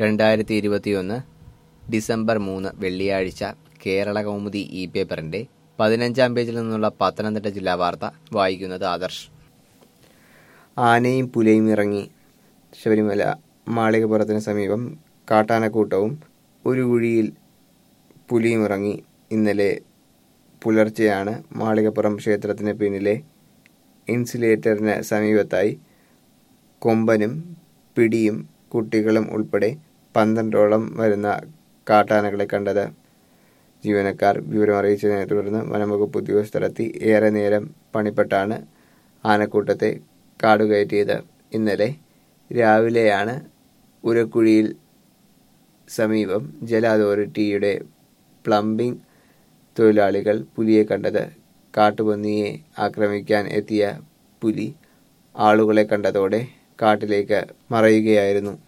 രണ്ടായിരത്തി ഇരുപത്തിയൊന്ന് ഡിസംബർ മൂന്ന് വെള്ളിയാഴ്ച കേരള കൗമുദി ഇ പേപ്പറിന്റെ പതിനഞ്ചാം പേജിൽ നിന്നുള്ള പത്തനംതിട്ട ജില്ലാ വാർത്ത വായിക്കുന്നത് ആദർശ് ആനയും പുലയും ഇറങ്ങി ശബരിമല മാളികപ്പുറത്തിന് സമീപം കാട്ടാനക്കൂട്ടവും ഒരു കുഴിയിൽ പുലിയും ഇറങ്ങി ഇന്നലെ പുലർച്ചെയാണ് മാളികപ്പുറം ക്ഷേത്രത്തിന് പിന്നിലെ ഇൻസുലേറ്ററിന് സമീപത്തായി കൊമ്പനും പിടിയും കുട്ടികളും ഉൾപ്പെടെ പന്ത്രണ്ടോളം വരുന്ന കാട്ടാനകളെ കണ്ടത് ജീവനക്കാർ വിവരമറിയിച്ചതിനെ തുടർന്ന് വനംവകുപ്പ് ഉദ്യോഗസ്ഥരെത്തി ഏറെ നേരം പണിപ്പെട്ടാണ് ആനക്കൂട്ടത്തെ കാടുകയറ്റിയത് ഇന്നലെ രാവിലെയാണ് ഉരക്കുഴിയിൽ സമീപം ജല അതോറിറ്റിയുടെ പ്ലംബിംഗ് തൊഴിലാളികൾ പുലിയെ കണ്ടത് കാട്ടുപന്നിയെ ആക്രമിക്കാൻ എത്തിയ പുലി ആളുകളെ കണ്ടതോടെ കാട്ടിലേക്ക് മറയുകയായിരുന്നു